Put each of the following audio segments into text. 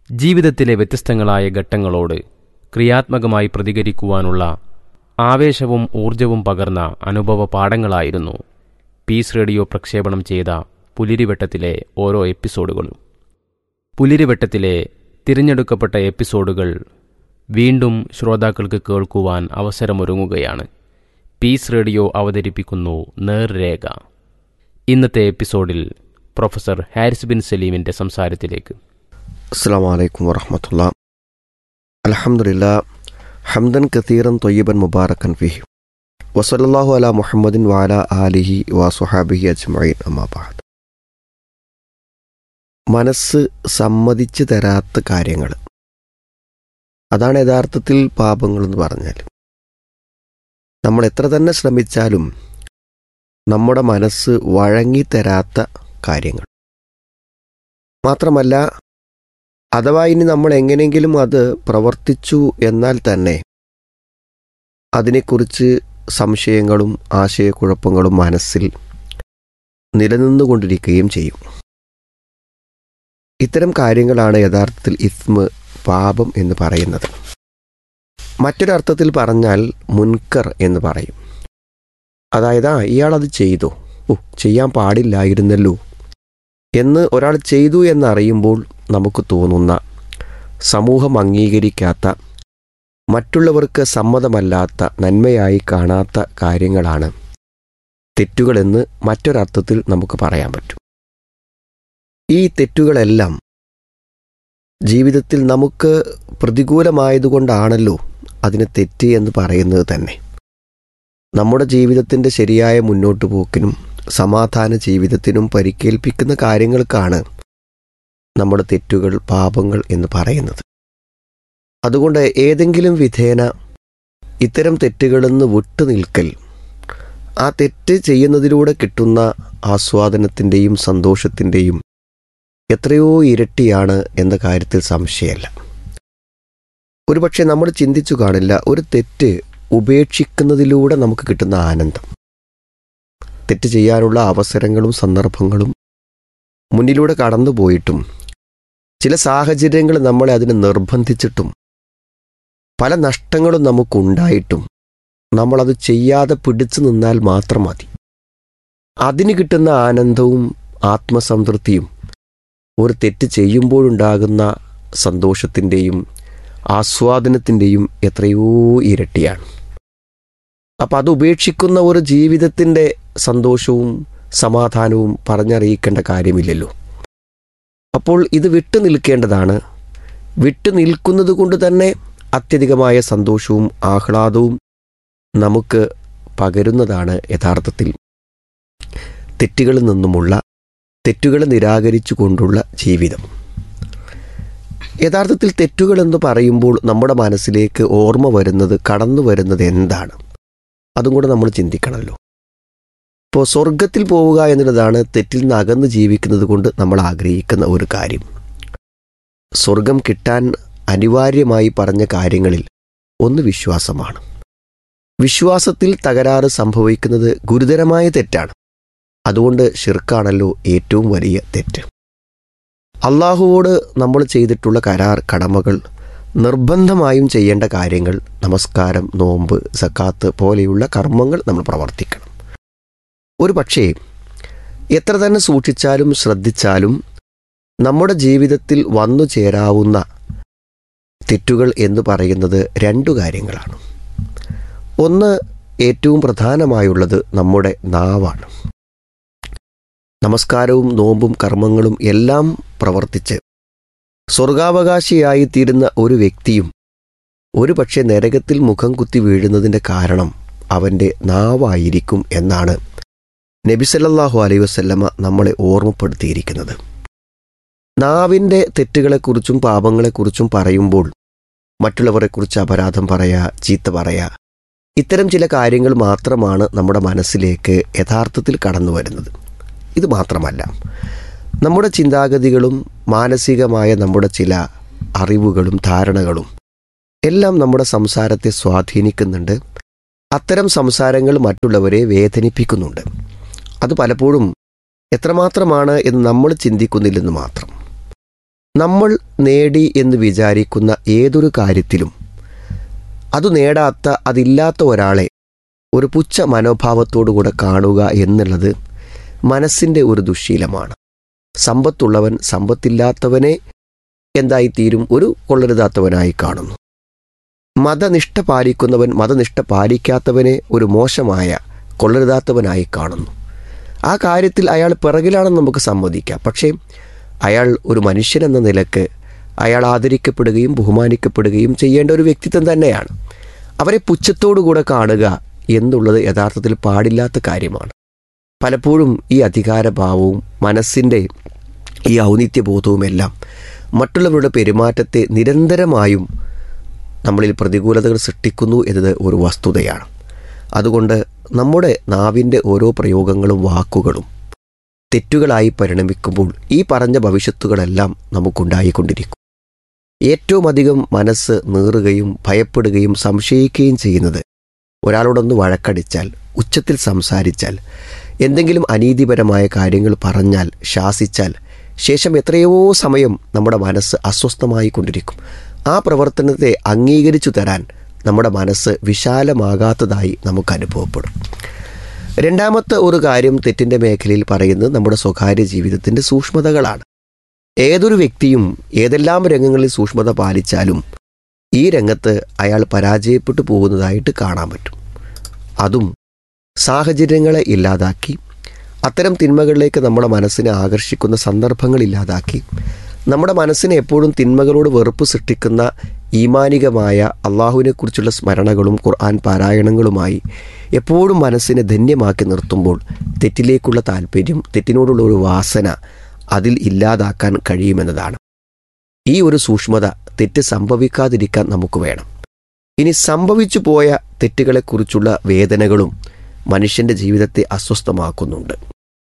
ജീവിതത്തിലെ വ്യത്യസ്തങ്ങളായ ഘട്ടങ്ങളോട് ക്രിയാത്മകമായി പ്രതികരിക്കുവാനുള്ള ആവേശവും ഊർജവും പകർന്ന അനുഭവ പാഠങ്ങളായിരുന്നു പീസ് റേഡിയോ പ്രക്ഷേപണം ചെയ്ത പുലിരിവട്ടത്തിലെ ഓരോ എപ്പിസോഡുകളും പുലിരിവട്ടത്തിലെ തിരഞ്ഞെടുക്കപ്പെട്ട എപ്പിസോഡുകൾ വീണ്ടും ശ്രോതാക്കൾക്ക് കേൾക്കുവാൻ അവസരമൊരുങ്ങുകയാണ് പീസ് റേഡിയോ അവതരിപ്പിക്കുന്നു നേർരേഖ ഇന്നത്തെ എപ്പിസോഡിൽ പ്രൊഫസർ ഹാരിസ് ബിൻ സലീമിൻ്റെ സംസാരത്തിലേക്ക് അസ്സാം വലൈക്കും വറഹമത്തുള്ള അലഹമുല്ല ഹംദൻ കത്തീറൻ തൊയ്യബൻ മുബാറക്കൻ ഫിഹി വസലല്ലാഹു അല മുഹമ്മദിൻ വാല ആലിഹി വാസുഹാബിഹി അജ്മൈൻ അമ്മാബാദ് മനസ്സ് സമ്മതിച്ചു തരാത്ത കാര്യങ്ങൾ അതാണ് യഥാർത്ഥത്തിൽ പാപങ്ങൾ എന്ന് പറഞ്ഞാൽ നമ്മൾ എത്ര തന്നെ ശ്രമിച്ചാലും നമ്മുടെ മനസ്സ് വഴങ്ങിത്തരാത്ത കാര്യങ്ങൾ മാത്രമല്ല അഥവാ ഇനി നമ്മൾ എങ്ങനെയെങ്കിലും അത് പ്രവർത്തിച്ചു എന്നാൽ തന്നെ അതിനെക്കുറിച്ച് സംശയങ്ങളും ആശയക്കുഴപ്പങ്ങളും മനസ്സിൽ നിലനിന്നുകൊണ്ടിരിക്കുകയും ചെയ്യും ഇത്തരം കാര്യങ്ങളാണ് യഥാർത്ഥത്തിൽ ഇസ്മ് പാപം എന്ന് പറയുന്നത് മറ്റൊരർത്ഥത്തിൽ പറഞ്ഞാൽ മുൻകർ എന്ന് പറയും അതായത് ആ ഇയാളത് ചെയ്തു ഓ ചെയ്യാൻ പാടില്ലായിരുന്നല്ലോ എന്ന് ഒരാൾ ചെയ്തു എന്നറിയുമ്പോൾ നമുക്ക് തോന്നുന്ന സമൂഹം അംഗീകരിക്കാത്ത മറ്റുള്ളവർക്ക് സമ്മതമല്ലാത്ത നന്മയായി കാണാത്ത കാര്യങ്ങളാണ് തെറ്റുകളെന്ന് മറ്റൊരർത്ഥത്തിൽ നമുക്ക് പറയാൻ പറ്റും ഈ തെറ്റുകളെല്ലാം ജീവിതത്തിൽ നമുക്ക് പ്രതികൂലമായതുകൊണ്ടാണല്ലോ അതിനെ തെറ്റ് എന്ന് പറയുന്നത് തന്നെ നമ്മുടെ ജീവിതത്തിൻ്റെ ശരിയായ മുന്നോട്ട് പോക്കിനും സമാധാന ജീവിതത്തിനും പരിക്കേൽപ്പിക്കുന്ന കാര്യങ്ങൾക്കാണ് നമ്മുടെ തെറ്റുകൾ പാപങ്ങൾ എന്ന് പറയുന്നത് അതുകൊണ്ട് ഏതെങ്കിലും വിധേന ഇത്തരം തെറ്റുകളിൽ നിന്ന് വിട്ടു നിൽക്കൽ ആ തെറ്റ് ചെയ്യുന്നതിലൂടെ കിട്ടുന്ന ആസ്വാദനത്തിൻ്റെയും സന്തോഷത്തിൻ്റെയും എത്രയോ ഇരട്ടിയാണ് എന്ന കാര്യത്തിൽ സംശയമല്ല ഒരുപക്ഷെ നമ്മൾ ചിന്തിച്ചു കാണില്ല ഒരു തെറ്റ് ഉപേക്ഷിക്കുന്നതിലൂടെ നമുക്ക് കിട്ടുന്ന ആനന്ദം തെറ്റ് ചെയ്യാനുള്ള അവസരങ്ങളും സന്ദർഭങ്ങളും മുന്നിലൂടെ കടന്നുപോയിട്ടും ചില സാഹചര്യങ്ങൾ നമ്മളെ അതിനെ നിർബന്ധിച്ചിട്ടും പല നഷ്ടങ്ങളും നമുക്കുണ്ടായിട്ടും നമ്മളത് ചെയ്യാതെ പിടിച്ചു നിന്നാൽ മാത്രം മതി അതിന് കിട്ടുന്ന ആനന്ദവും ആത്മസംതൃപ്തിയും ഒരു തെറ്റ് ചെയ്യുമ്പോഴുണ്ടാകുന്ന സന്തോഷത്തിൻ്റെയും ആസ്വാദനത്തിൻ്റെയും എത്രയോ ഇരട്ടിയാണ് അപ്പം അത് ഉപേക്ഷിക്കുന്ന ഒരു ജീവിതത്തിൻ്റെ സന്തോഷവും സമാധാനവും പറഞ്ഞറിയിക്കേണ്ട കാര്യമില്ലല്ലോ അപ്പോൾ ഇത് വിട്ടു നിൽക്കേണ്ടതാണ് വിട്ടു നിൽക്കുന്നത് കൊണ്ട് തന്നെ അത്യധികമായ സന്തോഷവും ആഹ്ലാദവും നമുക്ക് പകരുന്നതാണ് യഥാർത്ഥത്തിൽ തെറ്റുകളിൽ നിന്നുമുള്ള തെറ്റുകളെ നിരാകരിച്ചു കൊണ്ടുള്ള ജീവിതം യഥാർത്ഥത്തിൽ തെറ്റുകൾ എന്ന് പറയുമ്പോൾ നമ്മുടെ മനസ്സിലേക്ക് ഓർമ്മ വരുന്നത് കടന്നു വരുന്നത് എന്താണ് അതും കൂടെ നമ്മൾ ചിന്തിക്കണമല്ലോ ഇപ്പോൾ സ്വർഗത്തിൽ പോവുക എന്നുള്ളതാണ് തെറ്റിൽ നിന്ന് അകന്ന് ജീവിക്കുന്നത് കൊണ്ട് നമ്മൾ ആഗ്രഹിക്കുന്ന ഒരു കാര്യം സ്വർഗം കിട്ടാൻ അനിവാര്യമായി പറഞ്ഞ കാര്യങ്ങളിൽ ഒന്ന് വിശ്വാസമാണ് വിശ്വാസത്തിൽ തകരാറ് സംഭവിക്കുന്നത് ഗുരുതരമായ തെറ്റാണ് അതുകൊണ്ട് ഷിർക്കാണല്ലോ ഏറ്റവും വലിയ തെറ്റ് അള്ളാഹുവോട് നമ്മൾ ചെയ്തിട്ടുള്ള കരാർ കടമകൾ നിർബന്ധമായും ചെയ്യേണ്ട കാര്യങ്ങൾ നമസ്കാരം നോമ്പ് സക്കാത്ത് പോലെയുള്ള കർമ്മങ്ങൾ നമ്മൾ പ്രവർത്തിക്കണം ഒരു പക്ഷേ എത്ര തന്നെ സൂക്ഷിച്ചാലും ശ്രദ്ധിച്ചാലും നമ്മുടെ ജീവിതത്തിൽ വന്നു ചേരാവുന്ന തെറ്റുകൾ എന്ന് പറയുന്നത് രണ്ടു കാര്യങ്ങളാണ് ഒന്ന് ഏറ്റവും പ്രധാനമായുള്ളത് നമ്മുടെ നാവാണ് നമസ്കാരവും നോമ്പും കർമ്മങ്ങളും എല്ലാം പ്രവർത്തിച്ച് സ്വർഗാവകാശിയായി തീരുന്ന ഒരു വ്യക്തിയും ഒരു പക്ഷേ നരകത്തിൽ മുഖം കുത്തി വീഴുന്നതിൻ്റെ കാരണം അവൻ്റെ നാവായിരിക്കും എന്നാണ് നബിസല്ലാഹു അലൈഹി വസ്ല്ലമ നമ്മളെ ഓർമ്മപ്പെടുത്തിയിരിക്കുന്നത് നാവിൻ്റെ തെറ്റുകളെക്കുറിച്ചും പാപങ്ങളെക്കുറിച്ചും പറയുമ്പോൾ മറ്റുള്ളവരെക്കുറിച്ച് അപരാധം പറയാ ചീത്ത പറയാ ഇത്തരം ചില കാര്യങ്ങൾ മാത്രമാണ് നമ്മുടെ മനസ്സിലേക്ക് യഥാർത്ഥത്തിൽ കടന്നു വരുന്നത് ഇത് മാത്രമല്ല നമ്മുടെ ചിന്താഗതികളും മാനസികമായ നമ്മുടെ ചില അറിവുകളും ധാരണകളും എല്ലാം നമ്മുടെ സംസാരത്തെ സ്വാധീനിക്കുന്നുണ്ട് അത്തരം സംസാരങ്ങൾ മറ്റുള്ളവരെ വേദനിപ്പിക്കുന്നുണ്ട് അത് പലപ്പോഴും എത്രമാത്രമാണ് എന്ന് നമ്മൾ ചിന്തിക്കുന്നില്ലെന്ന് മാത്രം നമ്മൾ നേടി എന്ന് വിചാരിക്കുന്ന ഏതൊരു കാര്യത്തിലും അത് നേടാത്ത അതില്ലാത്ത ഒരാളെ ഒരു പുച്ഛ മനോഭാവത്തോടുകൂടെ കാണുക എന്നുള്ളത് മനസ്സിൻ്റെ ഒരു ദുശീലമാണ് സമ്പത്തുള്ളവൻ സമ്പത്തില്ലാത്തവനെ എന്തായിത്തീരും ഒരു കൊള്ളരുതാത്തവനായി കാണുന്നു മതനിഷ്ഠ പാലിക്കുന്നവൻ മതനിഷ്ഠ പാലിക്കാത്തവനെ ഒരു മോശമായ കൊള്ളരുതാത്തവനായി കാണുന്നു ആ കാര്യത്തിൽ അയാൾ പിറകിലാണെന്ന് നമുക്ക് സമ്മതിക്കാം പക്ഷേ അയാൾ ഒരു മനുഷ്യനെന്ന നിലക്ക് അയാൾ ആദരിക്കപ്പെടുകയും ബഹുമാനിക്കപ്പെടുകയും ചെയ്യേണ്ട ഒരു വ്യക്തിത്വം തന്നെയാണ് അവരെ പുച്ഛത്തോടുകൂടെ കാണുക എന്നുള്ളത് യഥാർത്ഥത്തിൽ പാടില്ലാത്ത കാര്യമാണ് പലപ്പോഴും ഈ അധികാരഭാവവും മനസ്സിൻ്റെ ഈ ഔന്നിത്യബോധവുമെല്ലാം മറ്റുള്ളവരുടെ പെരുമാറ്റത്തെ നിരന്തരമായും നമ്മളിൽ പ്രതികൂലതകൾ സൃഷ്ടിക്കുന്നു എന്നത് ഒരു വസ്തുതയാണ് അതുകൊണ്ട് നമ്മുടെ നാവിൻ്റെ ഓരോ പ്രയോഗങ്ങളും വാക്കുകളും തെറ്റുകളായി പരിണമിക്കുമ്പോൾ ഈ പറഞ്ഞ ഭവിഷ്യത്തുകളെല്ലാം നമുക്കുണ്ടായിക്കൊണ്ടിരിക്കും ഏറ്റവും അധികം മനസ്സ് നീറുകയും ഭയപ്പെടുകയും സംശയിക്കുകയും ചെയ്യുന്നത് ഒരാളോടൊന്ന് വഴക്കടിച്ചാൽ ഉച്ചത്തിൽ സംസാരിച്ചാൽ എന്തെങ്കിലും അനീതിപരമായ കാര്യങ്ങൾ പറഞ്ഞാൽ ശാസിച്ചാൽ ശേഷം എത്രയോ സമയം നമ്മുടെ മനസ്സ് അസ്വസ്ഥമായി കൊണ്ടിരിക്കും ആ പ്രവർത്തനത്തെ അംഗീകരിച്ചു തരാൻ നമ്മുടെ മനസ്സ് വിശാലമാകാത്തതായി നമുക്ക് അനുഭവപ്പെടും രണ്ടാമത്തെ ഒരു കാര്യം തെറ്റിൻ്റെ മേഖലയിൽ പറയുന്നത് നമ്മുടെ സ്വകാര്യ ജീവിതത്തിൻ്റെ സൂക്ഷ്മതകളാണ് ഏതൊരു വ്യക്തിയും ഏതെല്ലാം രംഗങ്ങളിൽ സൂക്ഷ്മത പാലിച്ചാലും ഈ രംഗത്ത് അയാൾ പരാജയപ്പെട്ടു പോകുന്നതായിട്ട് കാണാൻ പറ്റും അതും സാഹചര്യങ്ങളെ ഇല്ലാതാക്കി അത്തരം തിന്മകളിലേക്ക് നമ്മുടെ മനസ്സിനെ ആകർഷിക്കുന്ന സന്ദർഭങ്ങൾ ഇല്ലാതാക്കി നമ്മുടെ മനസ്സിനെ എപ്പോഴും തിന്മകളോട് വെറുപ്പ് സൃഷ്ടിക്കുന്ന ഈമാനികമായ അള്ളാഹുവിനെക്കുറിച്ചുള്ള സ്മരണകളും ഖുർആൻ പാരായണങ്ങളുമായി എപ്പോഴും മനസ്സിനെ ധന്യമാക്കി നിർത്തുമ്പോൾ തെറ്റിലേക്കുള്ള താല്പര്യം തെറ്റിനോടുള്ള ഒരു വാസന അതിൽ ഇല്ലാതാക്കാൻ കഴിയുമെന്നതാണ് ഈ ഒരു സൂക്ഷ്മത തെറ്റ് സംഭവിക്കാതിരിക്കാൻ നമുക്ക് വേണം ഇനി സംഭവിച്ചു പോയ തെറ്റുകളെക്കുറിച്ചുള്ള വേദനകളും മനുഷ്യൻ്റെ ജീവിതത്തെ അസ്വസ്ഥമാക്കുന്നുണ്ട്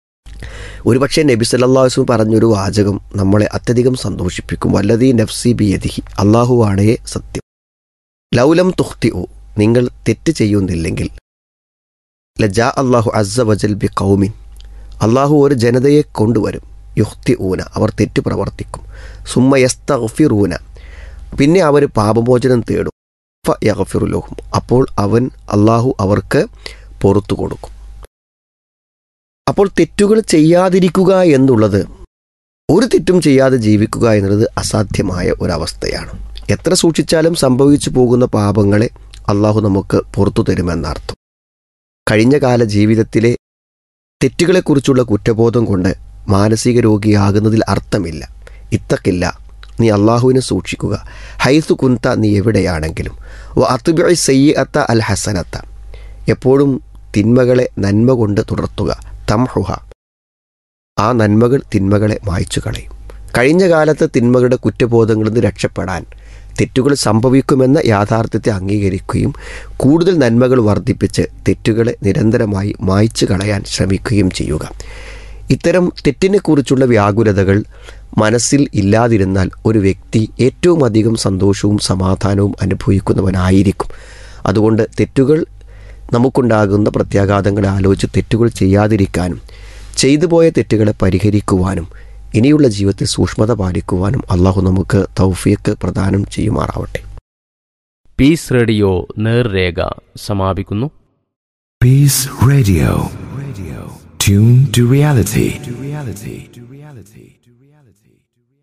ഒരുപക്ഷെ നബി സല്ലല്ലാഹു അലൈഹി വസല്ലം പറഞ്ഞൊരു വാചകം നമ്മളെ അത്യധികം സന്തോഷിപ്പിക്കും വല്ലതീ നഫ്സി ബിയദിഹി അള്ളാഹുവാണേ സത്യം ലൗലം തുഹ്തി ഓ നിങ്ങൾ തെറ്റ് ചെയ്യുന്നില്ലെങ്കിൽ ലജാ അള്ളാഹു അസ്സ വജൽ ബി കൗമിൻ അള്ളാഹു ഒരു ജനതയെ കൊണ്ടുവരും യുഹ്തി ഊന അവർ തെറ്റ് പ്രവർത്തിക്കും സുമ്മ യസ്തഗ്ഫിറൂന പിന്നെ അവർ പാപമോചനം തേടും ഫ യഗ്ഫിറുലഹും അപ്പോൾ അവൻ അള്ളാഹു അവർക്ക് പുറത്തു കൊടുക്കും അപ്പോൾ തെറ്റുകൾ ചെയ്യാതിരിക്കുക എന്നുള്ളത് ഒരു തെറ്റും ചെയ്യാതെ ജീവിക്കുക എന്നുള്ളത് അസാധ്യമായ ഒരവസ്ഥയാണ് എത്ര സൂക്ഷിച്ചാലും സംഭവിച്ചു പോകുന്ന പാപങ്ങളെ അള്ളാഹു നമുക്ക് പുറത്തു തരുമെന്നർത്ഥം കഴിഞ്ഞ കാല ജീവിതത്തിലെ തെറ്റുകളെക്കുറിച്ചുള്ള കുറ്റബോധം കൊണ്ട് മാനസിക രോഗിയാകുന്നതിൽ അർത്ഥമില്ല ഇത്തക്കില്ല നീ അള്ളാഹുവിനെ സൂക്ഷിക്കുക ഹൈസു കുന്ത നീ എവിടെയാണെങ്കിലും ഓ അത്തുബി സയ്യ അത്ത അൽ ഹസനത്ത എപ്പോഴും തിന്മകളെ നന്മ കൊണ്ട് തുടർത്തുക തംഹുഹ ആ നന്മകൾ തിന്മകളെ മായ്ച്ചു കളയും കഴിഞ്ഞ കാലത്തെ തിന്മകളുടെ കുറ്റബോധങ്ങളിൽ നിന്ന് രക്ഷപ്പെടാൻ തെറ്റുകൾ സംഭവിക്കുമെന്ന യാഥാർത്ഥ്യത്തെ അംഗീകരിക്കുകയും കൂടുതൽ നന്മകൾ വർദ്ധിപ്പിച്ച് തെറ്റുകളെ നിരന്തരമായി മായ്ച്ചു കളയാൻ ശ്രമിക്കുകയും ചെയ്യുക ഇത്തരം തെറ്റിനെക്കുറിച്ചുള്ള വ്യാകുലതകൾ മനസ്സിൽ ഇല്ലാതിരുന്നാൽ ഒരു വ്യക്തി ഏറ്റവും അധികം സന്തോഷവും സമാധാനവും അനുഭവിക്കുന്നവനായിരിക്കും അതുകൊണ്ട് തെറ്റുകൾ നമുക്കുണ്ടാകുന്ന പ്രത്യാഘാതങ്ങളെ ആലോചിച്ച് തെറ്റുകൾ ചെയ്യാതിരിക്കാനും ചെയ്തു പോയ തെറ്റുകളെ പരിഹരിക്കുവാനും ഇനിയുള്ള ജീവിതത്തിൽ സൂക്ഷ്മത പാലിക്കുവാനും അള്ളാഹു നമുക്ക് തൗഫിയക്ക് പ്രദാനം ചെയ്യുമാറാവട്ടെ പീസ് റേഡിയോ നേർരേഖ സമാപിക്കുന്നു Peace Radio. Radio. Tune to reality. To reality. To reality. To reality.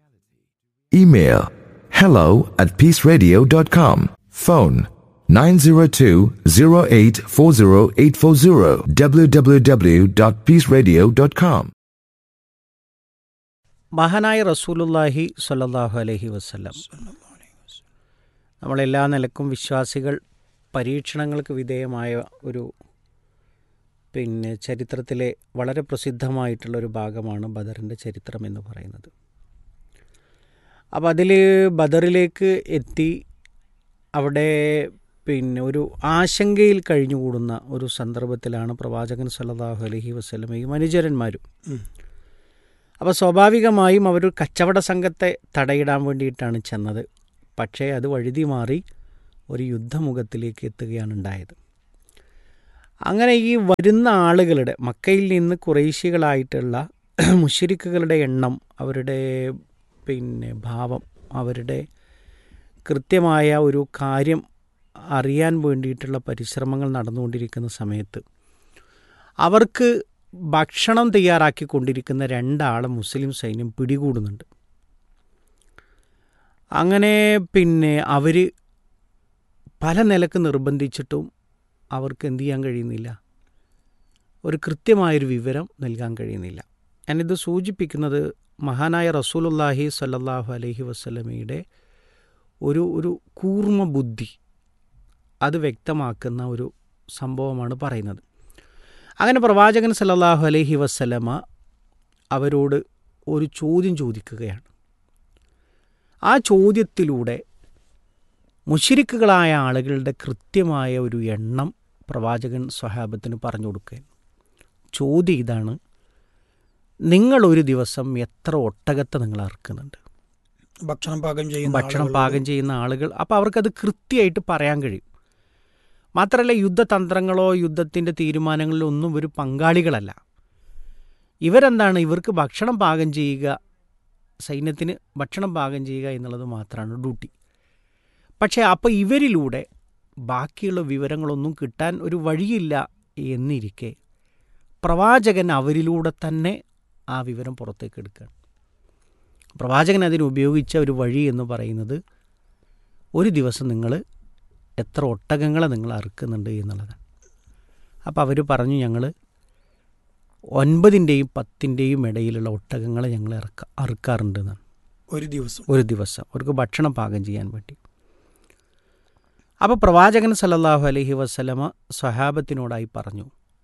Email hello at peaceradio.com. Phone 902-0840840 www.peaceradio.com. മഹാനായ റസൂലുല്ലാഹി സ്വല്ലല്ലാഹു അലൈഹി വസല്ലം നമ്മളെല്ലാ നിലക്കും വിശ്വാസികൾ പരീക്ഷണങ്ങൾക്ക് വിധേയമായ ഒരു പിന്നെ ചരിത്രത്തിലെ വളരെ പ്രസിദ്ധമായിട്ടുള്ള ഒരു ഭാഗമാണ് ബദറിൻ്റെ ചരിത്രം എന്ന് പറയുന്നത് അപ്പോൾ അതിൽ ബദറിലേക്ക് എത്തി അവിടെ പിന്നെ ഒരു ആശങ്കയിൽ കഴിഞ്ഞുകൂടുന്ന ഒരു സന്ദർഭത്തിലാണ് പ്രവാചകൻ സല്ലല്ലാഹു അലൈഹി വസല്ലമയും അനുചരന്മാരും അപ്പോൾ സ്വാഭാവികമായും അവരൊരു കച്ചവട സംഘത്തെ തടയിടാൻ വേണ്ടിയിട്ടാണ് ചെന്നത് പക്ഷേ അത് വഴുതി മാറി ഒരു യുദ്ധമുഖത്തിലേക്ക് എത്തുകയാണ് ഉണ്ടായത് അങ്ങനെ ഈ വരുന്ന ആളുകളുടെ മക്കയിൽ നിന്ന് കുറേശികളായിട്ടുള്ള മുഷരിക്കുകളുടെ എണ്ണം അവരുടെ പിന്നെ ഭാവം അവരുടെ കൃത്യമായ ഒരു കാര്യം അറിയാൻ വേണ്ടിയിട്ടുള്ള പരിശ്രമങ്ങൾ നടന്നുകൊണ്ടിരിക്കുന്ന സമയത്ത് അവർക്ക് ഭക്ഷണം തയ്യാറാക്കിക്കൊണ്ടിരിക്കുന്ന രണ്ടാളെ മുസ്ലിം സൈന്യം പിടികൂടുന്നുണ്ട് അങ്ങനെ പിന്നെ അവർ പല നിലക്ക് നിർബന്ധിച്ചിട്ടും അവർക്ക് എന്ത് ചെയ്യാൻ കഴിയുന്നില്ല ഒരു കൃത്യമായൊരു വിവരം നൽകാൻ കഴിയുന്നില്ല ഞാനിത് സൂചിപ്പിക്കുന്നത് മഹാനായ റസൂലുല്ലാഹി സല്ലല്ലാഹു അലൈഹി വസ്ലമയുടെ ഒരു ഒരു കൂർമ്മ ബുദ്ധി അത് വ്യക്തമാക്കുന്ന ഒരു സംഭവമാണ് പറയുന്നത് അങ്ങനെ പ്രവാചകൻ സല്ലല്ലാഹു അലൈഹി വസ്ലമ അവരോട് ഒരു ചോദ്യം ചോദിക്കുകയാണ് ആ ചോദ്യത്തിലൂടെ മുഷിരിക്കുകളായ ആളുകളുടെ കൃത്യമായ ഒരു എണ്ണം പ്രവാചകൻ സ്വഹാബത്തിന് പറഞ്ഞു കൊടുക്കുകയാണ് ചോദ്യം ഇതാണ് നിങ്ങൾ ഒരു ദിവസം എത്ര ഒട്ടകത്തെ നിങ്ങൾ അറുക്കുന്നുണ്ട് ഭക്ഷണം പാകം ചെയ്യുന്ന ഭക്ഷണം ആളുകളോട് പാകം ചെയ്യുന്ന ആളുകൾ അപ്പോൾ അവർക്കത് കൃത്യമായിട്ട് പറയാൻ കഴിയും മാത്രമല്ല യുദ്ധതന്ത്രങ്ങളോ യുദ്ധത്തിൻ്റെ തീരുമാനങ്ങളിലോ ഒന്നും ഇവർ പങ്കാളികളല്ല ഇവരെന്താണ് ഇവർക്ക് ഭക്ഷണം പാകം ചെയ്യുക സൈന്യത്തിന് ഭക്ഷണം പാകം ചെയ്യുക എന്നുള്ളത് മാത്രമാണ് ഡ്യൂട്ടി പക്ഷേ അപ്പോൾ ഇവരിലൂടെ ബാക്കിയുള്ള വിവരങ്ങളൊന്നും കിട്ടാൻ ഒരു വഴിയില്ല എന്നിരിക്കെ പ്രവാചകൻ അവരിലൂടെ തന്നെ ആ വിവരം പുറത്തേക്ക് എടുക്കുകയാണ് പ്രവാചകൻ അതിന് ഉപയോഗിച്ച ഒരു വഴി എന്ന് പറയുന്നത് ഒരു ദിവസം നിങ്ങൾ എത്ര ഒട്ടകങ്ങളെ നിങ്ങൾ അറുക്കുന്നുണ്ട് എന്നുള്ളതാണ് അപ്പോൾ അവർ പറഞ്ഞു ഞങ്ങൾ ഒൻപതിൻ്റെയും പത്തിൻ്റെയും ഇടയിലുള്ള ഒട്ടകങ്ങളെ ഞങ്ങൾ ഇറക്ക അറുക്കാറുണ്ട് എന്നാണ് ഒരു ദിവസം ഒരു ദിവസം അവർക്ക് ഭക്ഷണം പാകം ചെയ്യാൻ വേണ്ടി അപ്പോൾ പ്രവാചകൻ സല്ലല്ലാഹു അലൈഹി വസ്ലമ സ്വഹാബത്തിനോടായി പറഞ്ഞു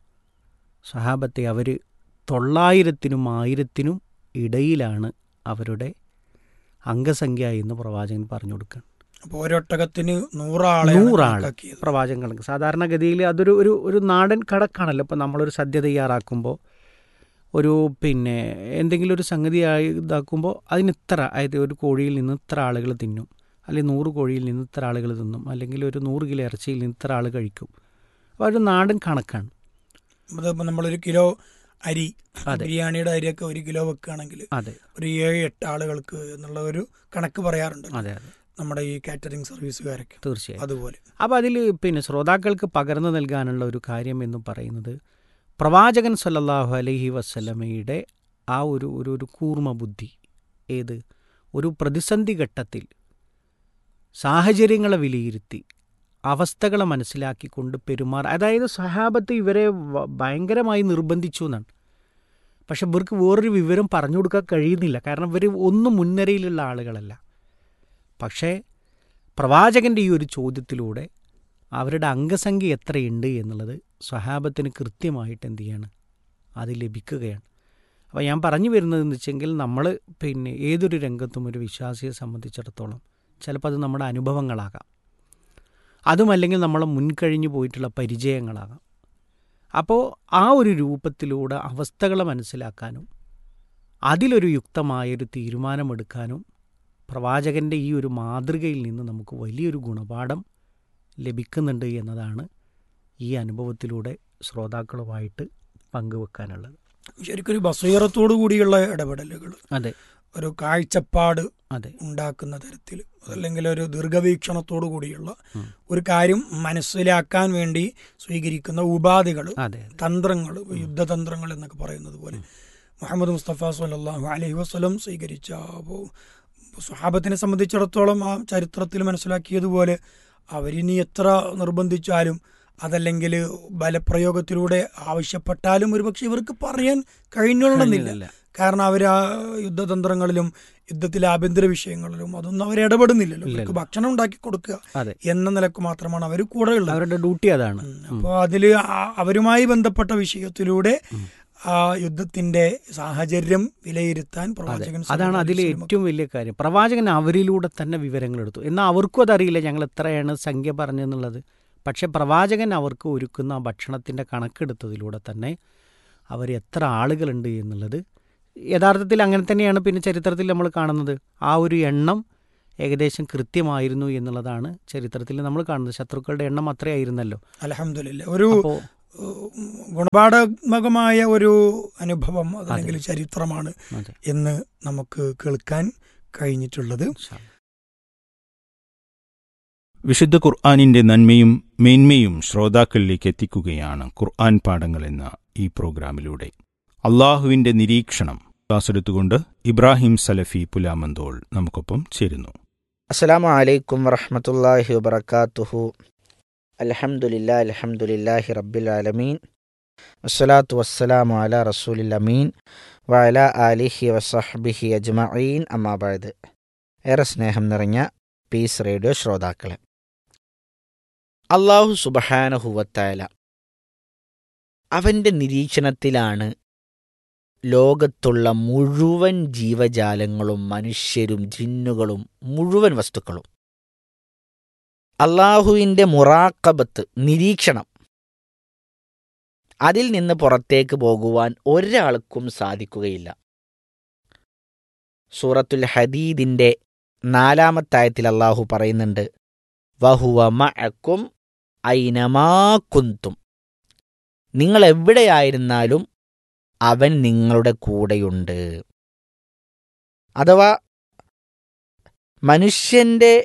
സ്വഹാബത്തെ അവർ തൊള്ളായിരത്തിനും ആയിരത്തിനും ഇടയിലാണ് അവരുടെ അംഗസംഖ്യ എന്ന് പ്രവാചകൻ പറഞ്ഞു കൊടുക്കുകയാണ് അപ്പൊ ഒരൊട്ടകത്തിന് നൂറാളെ നൂറാള് പ്രവാചകൻ കണക്ക് സാധാരണഗതിയിൽ അതൊരു ഒരു ഒരു നാടൻ കണക്കാണല്ലോ ഇപ്പോൾ നമ്മളൊരു സദ്യ തയ്യാറാക്കുമ്പോൾ ഒരു പിന്നെ എന്തെങ്കിലും ഒരു സംഗതി ആയി ഇതാക്കുമ്പോൾ അതിന് ഇത്ര അതായത് ഒരു കോഴിയിൽ നിന്ന് ഇത്ര ആളുകൾ തിന്നും അല്ലെങ്കിൽ നൂറ് കോഴിയിൽ നിന്ന് ഇത്ര ആളുകൾ തിന്നും അല്ലെങ്കിൽ ഒരു നൂറ് കിലോ ഇറച്ചിയിൽ നിന്ന് ഇത്ര ആൾ കഴിക്കും അപ്പോൾ ഒരു നാടൻ കണക്കാണ് അതിപ്പോ നമ്മളൊരു കിലോ അരി അതെ. ബിരിയാണിയുടെ അരിയൊക്കെ ഒരു കിലോ വെക്കുകയാണെങ്കിൽ അതെ ഒരു ഏഴ് എട്ട് ആളുകൾക്ക് എന്നുള്ള ഒരു കണക്ക് പറയാറുണ്ട് അതെ അതെ നമ്മുടെ ഈ കാറ്ററിംഗ് സർവീസുകാരൊക്കെ തീർച്ചയായും അതുപോലെ അപ്പോൾ അതിൽ പിന്നെ ശ്രോതാക്കൾക്ക് പകർന്നു നൽകാനുള്ള ഒരു കാര്യം എന്ന് പറയുന്നത് പ്രവാചകൻ സല്ലല്ലാഹു അലൈഹി വസ്ലമയുടെ ആ ഒരു ഒരു ഒരു കൂർമ്മ ബുദ്ധി ഏത് ഒരു പ്രതിസന്ധി ഘട്ടത്തിൽ സാഹചര്യങ്ങളെ വിലയിരുത്തി അവസ്ഥകളെ മനസ്സിലാക്കിക്കൊണ്ട് പെരുമാറ അതായത് സഹാബത്ത് ഇവരെ വ- ഭയങ്കരമായി നിർബന്ധിച്ചു എന്നാണ് പക്ഷെ ഇവർക്ക് വേറൊരു വിവരം പറഞ്ഞു കൊടുക്കാൻ കഴിയുന്നില്ല കാരണം ഇവർ ഒന്നും മുൻനിരയിലുള്ള ആളുകളല്ല പക്ഷേ പ്രവാചകൻ്റെ ഈ ഒരു ചോദ്യത്തിലൂടെ അവരുടെ അംഗസംഖ്യ എത്രയുണ്ട് എന്നുള്ളത് സ്വഹാബത്തിന് കൃത്യമായിട്ട് എന്ത് ചെയ്യാണ് അത് ലഭിക്കുകയാണ് അപ്പോൾ ഞാൻ പറഞ്ഞു വരുന്നതെന്ന് വെച്ചെങ്കിൽ നമ്മൾ പിന്നെ ഏതൊരു രംഗത്തും ഒരു വിശ്വാസിയെ സംബന്ധിച്ചിടത്തോളം ചിലപ്പോൾ അത് നമ്മുടെ അനുഭവങ്ങളാകാം അതുമല്ലെങ്കിൽ നമ്മളെ മുൻകഴിഞ്ഞു പോയിട്ടുള്ള പരിചയങ്ങളാകാം അപ്പോൾ ആ ഒരു രൂപത്തിലൂടെ അവസ്ഥകളെ മനസ്സിലാക്കാനും അതിലൊരു യുക്തമായൊരു തീരുമാനമെടുക്കാനും പ്രവാചകൻ്റെ ഈ ഒരു മാതൃകയിൽ നിന്ന് നമുക്ക് വലിയൊരു ഗുണപാഠം ലഭിക്കുന്നുണ്ട് എന്നതാണ് ഈ അനുഭവത്തിലൂടെ ശ്രോതാക്കളുമായിട്ട് പങ്കുവെക്കാനുള്ളത് ശരിക്കൊരു ബസീറത്തോടു കൂടിയുള്ള ഇടപെടലുകൾ അതെ ഒരു കാഴ്ചപ്പാട് അതെ ഉണ്ടാക്കുന്ന തരത്തിൽ അല്ലെങ്കിൽ ഒരു ദീർഘവീക്ഷണത്തോടു കൂടിയുള്ള ഉം. ഒരു കാര്യം മനസ്സിലാക്കാൻ വേണ്ടി സ്വീകരിക്കുന്ന ഉപാധികൾ അതെ തന്ത്രങ്ങൾ യുദ്ധതന്ത്രങ്ങൾ എന്നൊക്കെ പറയുന്നത് പോലെ മുഹമ്മദ് മുസ്തഫ സല്ലല്ലാഹു അലൈഹി വസല്ലം സ്വീകരിച്ച അപ്പോൾ സ്വഹാബത്തിനെ സംബന്ധിച്ചിടത്തോളം ആ ചരിത്രത്തിൽ മനസ്സിലാക്കിയതുപോലെ അവരിനി എത്ര നിർബന്ധിച്ചാലും അതല്ലെങ്കിൽ ബലപ്രയോഗത്തിലൂടെ ആവശ്യപ്പെട്ടാലും ഒരുപക്ഷെ ഇവർക്ക് പറയാൻ കഴിഞ്ഞോളണമെന്നില്ല കഴിഞ്ഞില്ല. കാരണം അവർ ആ യുദ്ധതന്ത്രങ്ങളിലും യുദ്ധത്തിലെ ആഭ്യന്തര വിഷയങ്ങളിലും അതൊന്നും അവർ ഇടപെടുന്നില്ലല്ലോ ഇല്ലല്ലോ. അവർക്ക് ഭക്ഷണം ഉണ്ടാക്കി കൊടുക്കുക അതെ എന്ന നിലക്ക് മാത്രമാണ് അവർ കൂടെ ഉള്ളത് അവരുടെ ഡ്യൂട്ടി അതാണ് ഉം. അപ്പോൾ അതിൽ അവരുമായി ബന്ധപ്പെട്ട വിഷയത്തിലൂടെ ആ യുദ്ധത്തിന്റെ സാഹചര്യം വിലയിരുത്താൻ അതെ പ്രവാചകൻ അതാണ് സല്ലല്ലാഹു അതിലെ അലൈഹി വസല്ലം ഏറ്റവും വലിയ കാര്യം പ്രവാചകൻ അവരിലൂടെ തന്നെ വിവരങ്ങൾ എടുത്തു എന്നാൽ അവർക്കും അതറിയില്ല ഞങ്ങൾ എത്രയാണ് സംഖ്യ പറഞ്ഞെന്നുള്ളത് പക്ഷെ പ്രവാചകൻ അവർക്ക് ഒരുക്കുന്ന ആ ഭക്ഷണത്തിൻ്റെ കണക്കെടുത്തതിലൂടെ തന്നെ അവർ എത്ര ആളുകളുണ്ട് എന്നുള്ളത് യഥാർത്ഥത്തിൽ അങ്ങനെ തന്നെയാണ് പിന്നെ ചരിത്രത്തിൽ നമ്മൾ കാണുന്നത് ആ ഒരു എണ്ണം ഏകദേശം കൃത്യമായിരുന്നു എന്നുള്ളതാണ് ചരിത്രത്തിൽ നമ്മൾ കാണുന്നത് ശത്രുക്കളുടെ എണ്ണം അത്രയായിരുന്നല്ലോ അൽഹംദുലില്ലാ ഒരു അപ്പോൾ ഉം, ഗുണപാഠാത്മകമായ ഒരു അനുഭവം അതല്ലെങ്കിൽ ചരിത്രമാണ് അതെ എന്ന് നമുക്ക് കേൾക്കാൻ കഴിഞ്ഞിട്ടുള്ളത് വിശുദ്ധ ഖുർആാനിന്റെ നന്മയും മേന്മയും ശ്രോതാക്കളിലേക്ക് എത്തിക്കുകയാണ് ഖുർആൻ പാഠങ്ങൾ എന്ന ഈ പ്രോഗ്രാമിലൂടെ അള്ളാഹുവിന്റെ നിരീക്ഷണം ക്ലാസ് എടുത്തുകൊണ്ട് ഇബ്രാഹിം സലഫി പുലാമന്തോൾ നമുക്കൊപ്പം ചേരുന്നു അസ്സലാമു അലൈക്കും വറഹ്മത്തുള്ളാഹി വബറകാതുഹു അൽഹംദുലില്ലാ അൽഹംദുലില്ലാഹി റബ്ബിൽ ആലമീൻ വസ്സലാത്തു വസ്സലാമു അലാ റസൂലിൽ അമീൻ വഅല ആലിഹി വസഹ്ബിഹി അജ്മഈൻ അമ്മാ ബഅദ് ഏറെ സ്നേഹം നിറഞ്ഞ പീസ് റേഡിയോ ശ്രോതാക്കളെ അള്ളാഹു സുബഹാനഹുവത്തായ അവൻ്റെ നിരീക്ഷണത്തിലാണ് ലോകത്തുള്ള മുഴുവൻ ജീവജാലങ്ങളും മനുഷ്യരും ജിന്നുകളും മുഴുവൻ വസ്തുക്കളും അള്ളാഹുവിൻ്റെ മുറാക്കബത്ത് നിരീക്ഷണം അതിൽ നിന്ന് പുറത്തേക്ക് പോകുവാൻ ഒരാൾക്കും സാധിക്കുകയില്ല സൂറത്തുൽ ഹദീദിൻ്റെ നാലാമത്തായത്തിൽ അള്ളാഹു പറയുന്നുണ്ട് വഹുവ മഅക്കും ഐനമാ കുന്തും നിങ്ങൾ എവിടെയായിരുന്നാലും അവൻ നിങ്ങളുടെ കൂടെയുണ്ട് അഥവാ മനുഷ്യന്റെ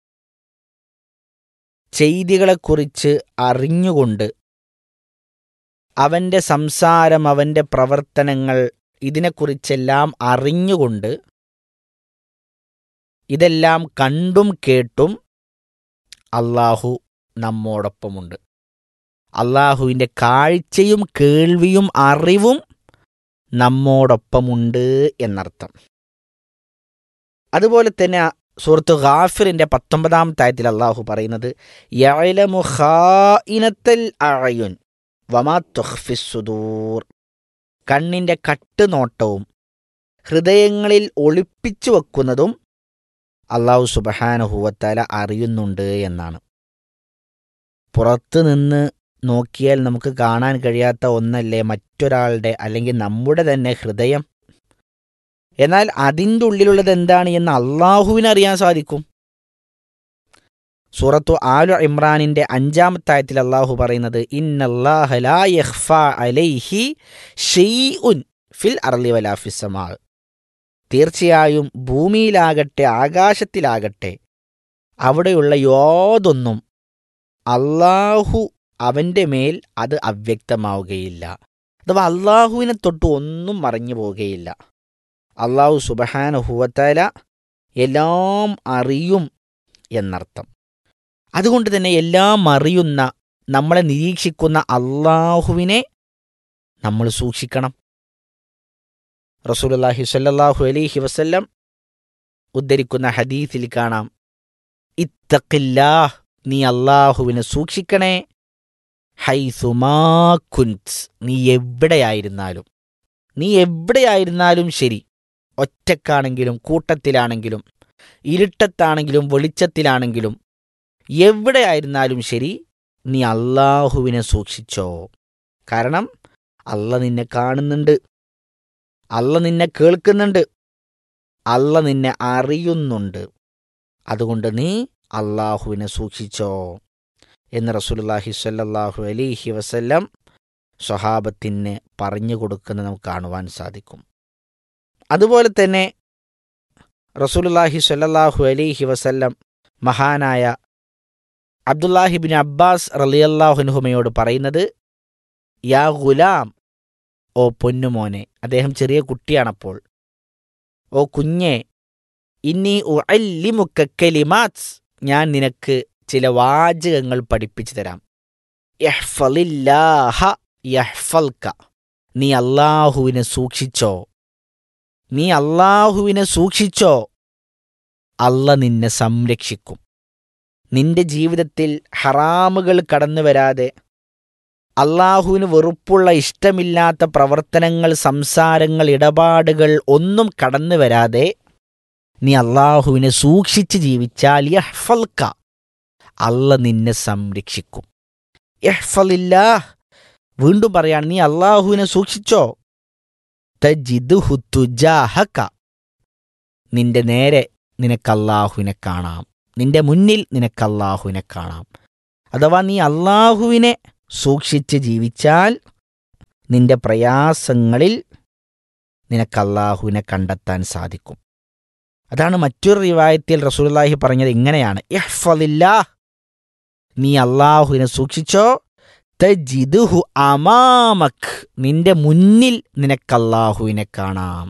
ചെയ്തികളെക്കുറിച്ച് അറിഞ്ഞുകൊണ്ട് അവൻ്റെ സംസാരം അവൻ്റെ പ്രവർത്തനങ്ങൾ ഇതിനെക്കുറിച്ചെല്ലാം അറിഞ്ഞുകൊണ്ട് ഇതെല്ലാം കണ്ടും കേട്ടും അള്ളാഹു നമ്മോടൊപ്പമുണ്ട് അള്ളാഹുവിൻ്റെ കാഴ്ചയും കേൾവിയും അറിവും നമ്മോടൊപ്പമുണ്ട് എന്നർത്ഥം അതുപോലെ തന്നെ സുഹൃത്ത് ഗാഫിറിന്റെ പത്തൊമ്പതാം തായത്തിൽ അള്ളാഹു പറയുന്നത് യഅലമു ഖായിനത്തൽ അഅയുൻ വമാ തുഖ്ഫിസ് സുദൂർ കണ്ണിന്റെ കട്ടുനോട്ടവും ഹൃദയങ്ങളിൽ ഒളിപ്പിച്ചു വെക്കുന്നതും അള്ളാഹു സുബഹാനുഹൂവത്താല അറിയുന്നുണ്ട് എന്നാണ് പുറത്തു നിന്ന് നോക്കിയാൽ നമുക്ക് കാണാൻ കഴിയാത്ത ഒന്നല്ലേ മറ്റൊരാളുടെ അല്ലെങ്കിൽ നമ്മുടെ തന്നെ ഹൃദയം എന്നാൽ അതിൻ്റെ ഉള്ളിലുള്ളത് എന്താണ് എന്ന് അള്ളാഹുവിന് അറിയാൻ സാധിക്കും സൂറത്തു ആലു ഇമ്രാനിന്റെ അഞ്ചാമത്തായത്തിൽ അള്ളാഹു പറയുന്നത് ഇന്നല്ലാഹ ലാ യഖ്ഫ അലൈഹി ഷെയ്ഉൻ ഫിൽ അർലി വലാഫിസമാ തീർച്ചയായും ഭൂമിയിലാകട്ടെ ആകാശത്തിലാകട്ടെ അവിടെയുള്ള യാതൊന്നും അള്ളാഹു അവൻ്റെ മേൽ അത് അവ്യക്തമാവുകയില്ല അഥവാ അള്ളാഹുവിനെ തൊട്ട് ഒന്നും മറഞ്ഞു പോവുകയില്ല അള്ളാഹു സുബഹാനുഹുവത്തല എല്ലാം അറിയും എന്നർത്ഥം അതുകൊണ്ട് തന്നെ എല്ലാം അറിയുന്ന നമ്മളെ നിരീക്ഷിക്കുന്ന അള്ളാഹുവിനെ നമ്മൾ സൂക്ഷിക്കണം റസൂലുള്ളാഹി സ്വല്ലല്ലാഹു അലൈഹി വസല്ലം ഉദ്ധരിക്കുന്ന ഹദീസിൽ കാണാം ഇത്തഖില്ലാഹ് നീ അള്ളാഹുവിനെ സൂക്ഷിക്കണേ ഹൈസുമാ കുൻസ് നീ എവിടെയായിരുന്നാലും നീ എവിടെയായിരുന്നാലും ശരി ഒറ്റക്കാണെങ്കിലും കൂട്ടത്തിലാണെങ്കിലും ഇരുട്ടത്താണെങ്കിലും വെളിച്ചത്തിലാണെങ്കിലും എവിടെയായിരുന്നാലും ശരി നീ അള്ളാഹുവിനെ സൂക്ഷിച്ചോ കാരണം അല്ല നിന്നെ കാണുന്നുണ്ട് അല്ല നിന്നെ കേൾക്കുന്നുണ്ട് അല്ല നിന്നെ അറിയുന്നുണ്ട് അതുകൊണ്ട് നീ അള്ളാഹുവിനെ സൂക്ഷിച്ചോ എന്ന് റസൂലുള്ളാഹി സ്വല്ലല്ലാഹു അലൈഹി വസല്ലം സ്വഹാബത്തിന് പറഞ്ഞു കൊടുക്കുന്നത് നമുക്ക് കാണുവാൻ സാധിക്കും അതുപോലെ തന്നെ റസൂലുള്ളാഹി സ്വല്ലല്ലാഹു അലൈഹി വസല്ലം മഹാനായ അബ്ദുല്ലാഹിബിൻ അബ്ബാസ് റളിയല്ലാഹുനുഹുമയോട് പറയുന്നത് യാ ഗുലാം ഓ പൊന്നുമോനെ അദ്ദേഹം ചെറിയ കുട്ടിയാണപ്പോൾ ഓ കുഞ്ഞെ ഇനി ഉഅല്ലിമുക്ക കലിമാത്സ് ഞാൻ നിനക്ക് ചില വാചകങ്ങൾ പഠിപ്പിച്ചു തരാം യഹ്ഫലില്ലാഹ യഹ്ഫൽക്ക നീ അള്ളാഹുവിനെ സൂക്ഷിച്ചോ നീ അള്ളാഹുവിനെ സൂക്ഷിച്ചോ അല്ല നിന്നെ സംരക്ഷിക്കും നിന്റെ ജീവിതത്തിൽ ഹറാമുകൾ കടന്നു വരാതെ അള്ളാഹുവിന് വെറുപ്പുള്ള ഇഷ്ടമില്ലാത്ത പ്രവർത്തനങ്ങൾ സംസാരങ്ങൾ ഇടപാടുകൾ ഒന്നും കടന്നു വരാതെ നീ അള്ളാഹുവിനെ സൂക്ഷിച്ച് ജീവിച്ചാൽ യഹ്ഫൽക്ക അല്ല നിന്നെ സംരക്ഷിക്കും യഹ്ഫലില്ലാ വീണ്ടും പറയാണ് നീ അള്ളാഹുവിനെ സൂക്ഷിച്ചോ തജിദുഹു തുജാഹക നിന്റെ നേരെ നിനക്ക് അള്ളാഹുവിനെ കാണാം നിന്റെ മുന്നിൽ നിനക്ക് അള്ളാഹുവിനെ കാണാം അഥവാ നീ അള്ളാഹുവിനെ സൂക്ഷിച്ച് ജീവിച്ചാൽ നിന്റെ പ്രയാസങ്ങളിൽ നിനക്ക് അള്ളാഹുവിനെ കണ്ടെത്താൻ സാധിക്കും അതാണ് മറ്റൊരു റിവായത്തിൽ റസൂലുള്ളാഹി പറഞ്ഞത് ഇങ്ങനെയാണ് ഇഹ്ഫദില്ലാ നീ അള്ളാഹുവിനെ സൂക്ഷിച്ചോ തജിദുഹു അമാമക് നിന്റെ മുന്നിൽ നിനക്ക് അള്ളാഹുവിനെ കാണാം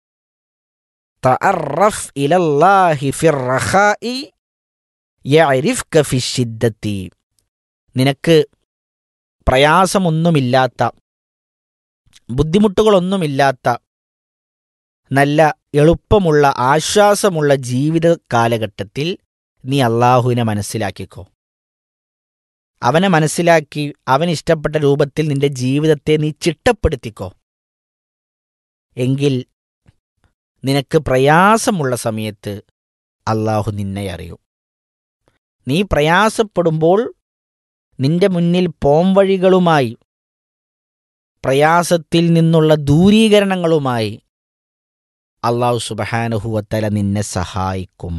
തഅറഫ് ഇലല്ലാഹി ഫിർ റഖാഇ യഅരിഫ്ക ഫിശ്ശിദ്ദത്തി നിനക്ക് പ്രയാസമൊന്നുമില്ലാത്ത ബുദ്ധിമുട്ടുകളൊന്നുമില്ലാത്ത നല്ല എളുപ്പമുള്ള ആശ്വാസമുള്ള ജീവിത കാലഘട്ടത്തിൽ നീ അള്ളാഹുവിനെ മനസ്സിലാക്കിക്കോ അവനെ മനസ്സിലാക്കി അവൻ ഇഷ്ടപ്പെട്ട രൂപത്തിൽ നിന്റെ ജീവിതത്തെ നീ ചിട്ടപ്പെടുത്തിക്കോ എങ്കിൽ നിനക്ക് പ്രയാസമുള്ള സമയത്ത് അള്ളാഹു നിന്നെ അറിയും നീ പ്രയാസപ്പെടുമ്പോൾ നിന്റെ മുന്നിൽ പോംവഴികളുമായി പ്രയാസത്തിൽ നിന്നുള്ള ദൂരീകരണങ്ങളുമായി അള്ളാഹു സുബഹാനുഹുവത്തല നിന്നെ സഹായിക്കും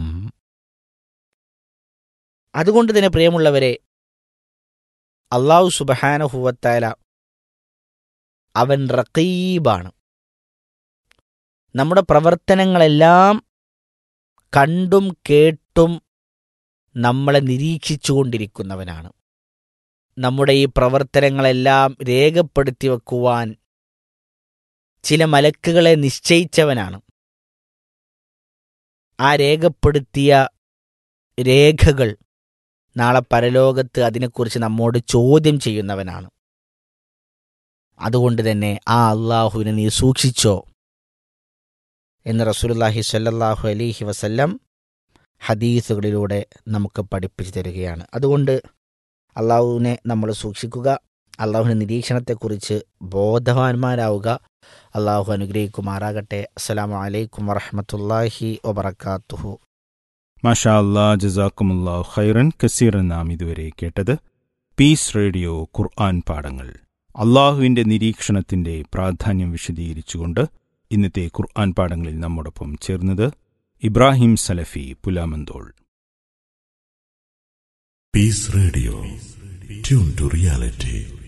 അതുകൊണ്ട് തന്നെ പ്രിയമുള്ളവരെ അള്ളാഹു സുബഹാനുഹുവത്തല അവൻ റക്കീബാണ് നമ്മുടെ പ്രവർത്തനങ്ങളെല്ലാം കണ്ടും കേട്ടും നമ്മളെ നിരീക്ഷിച്ചുകൊണ്ടിരിക്കുന്നവനാണ് നമ്മുടെ ഈ പ്രവർത്തനങ്ങളെല്ലാം രേഖപ്പെടുത്തി വെക്കുവാൻ ചില മലക്കുകളെ നിശ്ചയിച്ചവനാണ് ആ രേഖപ്പെടുത്തിയ രേഖകൾ നാളെ പരലോകത്ത് അതിനെക്കുറിച്ച് നമ്മോട് ചോദ്യം ചെയ്യുന്നവനാണ് അതുകൊണ്ട് തന്നെ ആ അള്ളാഹുവിനെ നീ സൂക്ഷിച്ചോ എന്ന് റസൂലുള്ളാഹി സ്വല്ലല്ലാഹു അലൈഹി വസല്ലം ഹദീസുകളിലൂടെ നമുക്ക് പഠിപ്പിച്ചു തരികയാണ് അതുകൊണ്ട് അള്ളാഹുവിനെ നമ്മൾ സൂക്ഷിക്കുക അള്ളാഹുവിൻ്റെ നിരീക്ഷണത്തെക്കുറിച്ച് ബോധവാന്മാരാവുക അള്ളാഹു അനുഗ്രഹിക്കുമാറാകട്ടെ അസ്സലാമു അലൈക്കും വറഹമത്തല്ലാഹി വബർക്കാത്തുഹു മാഷാ അല്ലാ ജസാക്കുമുല്ലാ ഖൈറൻ കസീറൻ നാം ഇതുവരെ കേട്ടത് പീസ് റേഡിയോ ഖുർആൻ പാഠങ്ങൾ അള്ളാഹുവിന്റെ നിരീക്ഷണത്തിന്റെ പ്രാധാന്യം വിശദീകരിച്ചുകൊണ്ട് ഇന്നത്തെ ഖുർആൻ പാഠങ്ങളിൽ നമ്മോടൊപ്പം ചേർന്നത് ഇബ്രാഹിം സലഫി Pulamanthole Peace Radio. Tune to reality.